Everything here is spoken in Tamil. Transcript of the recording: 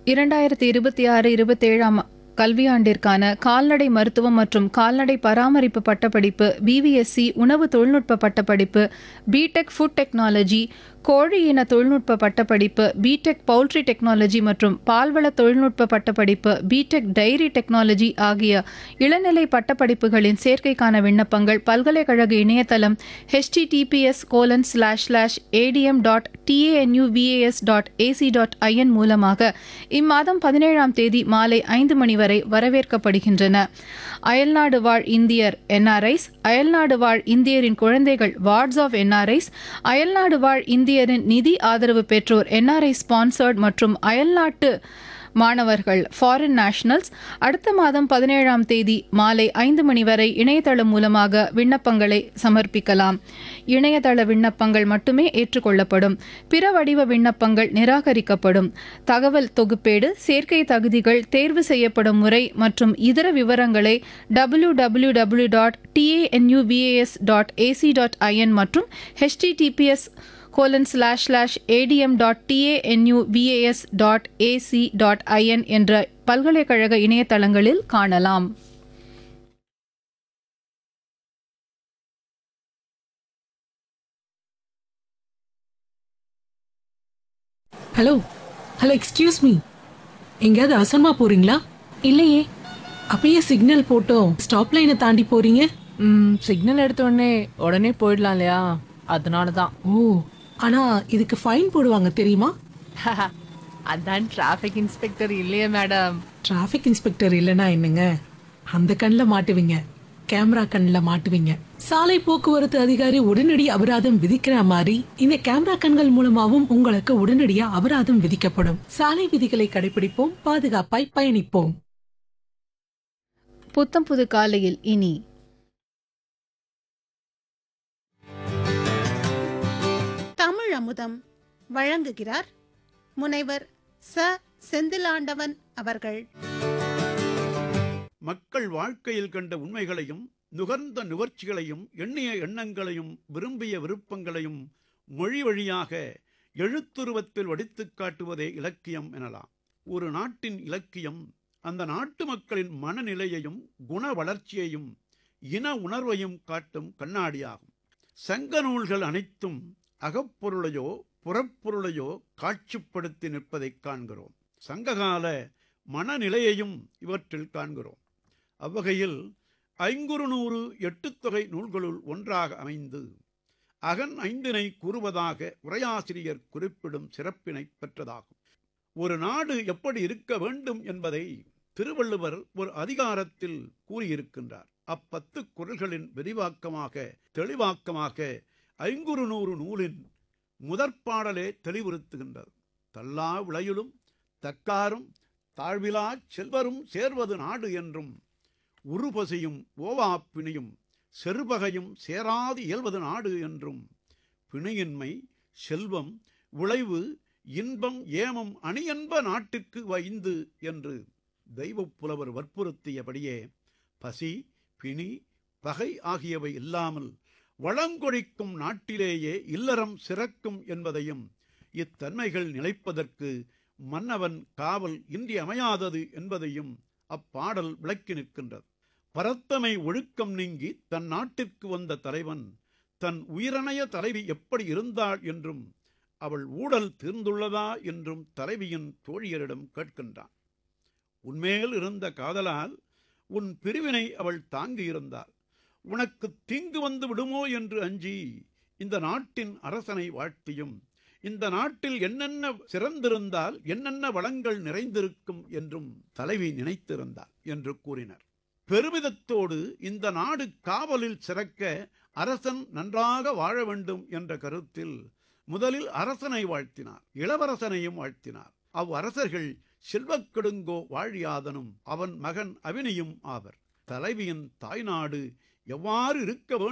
இரண்டாயிரத்தி இருபத்தி ஆறு இருபத்தேழாம் கல்வியாண்டிற்கான கால்நடை மருத்துவம் மற்றும் கால்நடை பராமரிப்பு பட்டப்படிப்பு பிவிஎஸ்சி உணவு தொழில்நுட்ப பட்டப்படிப்பு பிடெக் ஃபுட் டெக்னாலஜி கோழி இன தொழில்நுட்ப பட்டப்படிப்பு பிடெக் பவுல்ட்ரி டெக்னாலஜி மற்றும் பால்வள தொழில்நுட்ப பட்டப்படிப்பு பிடெக் டைரி டெக்னாலஜி ஆகிய இளநிலை பட்டப்படிப்புகளின் சேர்க்கைக்கான விண்ணப்பங்கள் பல்கலைக்கழக இணையதளம் HTTPS colon slash slash ATM dot TANUVAS dot AC dot IN மூலமாக இம்மாதம் பதினேழாம் தேதி மாலை ஐந்து மணி வரை வரவேற்கப்படுகின்றன அயல்நாடு வாழ் இந்தியர் என்ஆர்ஐஸ் அயல்நாடு வாழ் இந்தியரின் குழந்தைகள் வார்ட்ஸ் ஆஃப் என்ஆர்ஐஸ் அயல்நாடு வாழ் இந்தியரின் நிதி ஆதரவு பெற்றோர் என்ஆர்ஐ ஸ்பான்சர்ட் மற்றும் அயல்நாட்டு மாணவர்கள் ஃபாரின் நேஷனல்ஸ் அடுத்த மாதம் பதினேழாம் தேதி மாலை ஐந்து மணி வரை இணையதளம் மூலமாக விண்ணப்பங்களை சமர்ப்பிக்கலாம் இணையதள விண்ணப்பங்கள் மட்டுமே ஏற்றுக்கொள்ளப்படும் பிற வடிவ விண்ணப்பங்கள் நிராகரிக்கப்படும் தகவல் தொகுப்பேடு சேர்க்கை தகுதிகள் தேர்வு செய்யப்படும் முறை மற்றும் இதர விவரங்களை W W W dot TANUVAS dot AC dot IN மற்றும் HTTPS colon slash slash ATM dot TANUVAS dot AC dot IN என்ற பல்கலைக்கழக இணையதளங்களில் காணலாம் ஹலோ ஹலோ எக்ஸ்கியூஸ் மீ எங்கேயாவது அவசரமா போறீங்களா இல்லையே அப்பயே சிக்னல் போட்டோம் ஸ்டாப் லைனை தாண்டி போறீங்க ம் சிக்னல் எடுத்த உடனே உடனே போயிடலாம் இல்லையா அதனால தான் ஓ ஆனா இதுக்கு ஃபைன் போடுவாங்க தெரியுமா அதான் டிராஃபிக் இன்ஸ்பெக்டர் இல்லையே மேடம் டிராஃபிக் இன்ஸ்பெக்டர் இல்லைன்னா என்னங்க அந்த கண்ணில் மாட்டுவீங்க கேமரா கண்ணில் மாட்டுவீங்க சாலை போக்குவரத்து அதிகாரி உடனடி அபராதம் விதிக்கிற மாதிரி இந்த கேமரா கண்கள் மூலமாவும் உங்களுக்கு உடனடியா அபராதம் விதிக்கப்படும் சாலை விதிகளை கடைபிடிப்போம் பாதுகாப்பாய் பயணிப்போம் புத்தம் புது காலையில் இனி தமிழ் அமுதம் வழங்குகிறார் முனைவர் ச செந்திலாண்டவன் அவர்கள் மக்கள் வாழ்க்கையில் கண்ட உண்மைகளையும் நுகர்ந்த நுகர்ச்சிகளையும் எண்ணிய எண்ணங்களையும் விரும்பிய விருப்பங்களையும் மொழி வழியாக எழுத்துருவத்தில் வடித்துக் காட்டுவதே இலக்கியம் எனலாம் ஒரு நாட்டின் இலக்கியம் அந்த நாட்டு மக்களின் மனநிலையையும் குண வளர்ச்சியையும் இன உணர்வையும் காட்டும் கண்ணாடியாகும் சங்க நூல்கள் அனைத்தும் அகப்பொருளையோ புறப்பொருளையோ காட்சிப்படுத்தி நிற்பதைக் காண்கிறோம் சங்ககால மனநிலையையும் இவற்றில் காண்கிறோம் அவ்வகையில் ஐங்குறு நூறு எட்டுத்தொகை நூல்களுள் ஒன்றாக அமைந்து அகன் ஐந்தினை கூறுவதாக உரையாசிரியர் குறிப்பிடும் சிறப்பினை பெற்றதாகும் ஒரு நாடு எப்படி இருக்க வேண்டும் என்பதை திருவள்ளுவர் ஒரு அதிகாரத்தில் கூறியிருக்கின்றார் அப்பத்து குரல்களின் விரிவாக்கமாக தெளிவாக்கமாக ஐங்குறு நூறு நூலின் முதற்பாடலே தெளிவுறுத்துகின்றது தள்ளா விளையிலும் தக்காரும் தாழ்விலா செல்வரும் சேர்வது நாடு என்றும் உருபசியும் ஓவாப்பிணியும் செருபகையும் சேராது இயல்வது நாடு என்றும் பிணியின்மை செல்வம் விளைவு இன்பம் ஏமம் அணியன்ப நாட்டுக்கு வைந்து என்று தெய்வப் புலவர் வற்புறுத்தியபடியே பசி பிணி பகை ஆகியவை இல்லாமல் வளங்கொழிக்கும் நாட்டிலேயே இல்லறம் சிறக்கும் என்பதையும் இத்தன்மைகள் நிலைப்பதற்கு மன்னவன் காவல் இன்றியமையாதது என்பதையும் அப்பாடல் விளக்கி நிற்கின்றது பரத்தமை ஒழுக்கம் நீங்கி தன் நாட்டிற்கு வந்த தலைவன் தன் உயிரணைய தலைவி எப்படி இருந்தாள் என்றும் அவள் ஊழல் தீர்ந்துள்ளதா என்றும் தலைவியின் தோழியரிடம் கேட்கின்றான் உன்மேல் இருந்த காதலால் உன் பிரிவினை அவள் தாங்கியிருந்தாள் உனக்கு தீங்கு வந்து விடுமோ என்று அஞ்சி இந்த நாட்டின் அரசனை வாழ்த்தியும் இந்த நாட்டில் என்னென்ன சிறந்திருந்தால் என்னென்ன வளங்கள் நிறைந்திருக்கும் என்றும் தலைவி நினைத்திருந்தாள் என்று கூறினர் பெருமிதத்தோடு இந்த நாடு காவலில் சிறக்க அரசன் நன்றாக வாழ வேண்டும் என்ற கருத்தில் முதலில் அரசனை வாழ்த்தினார் இளவரசனையும் வாழ்த்தினார் அவ் அரசர்கள் செல்வக்கெடுங்கோ வாழியாதனும் அவன் மகன் அவினியும் ஆவர் தலைவியின் தாய்நாடு எவ்வாறு இருக்க வேண்டும்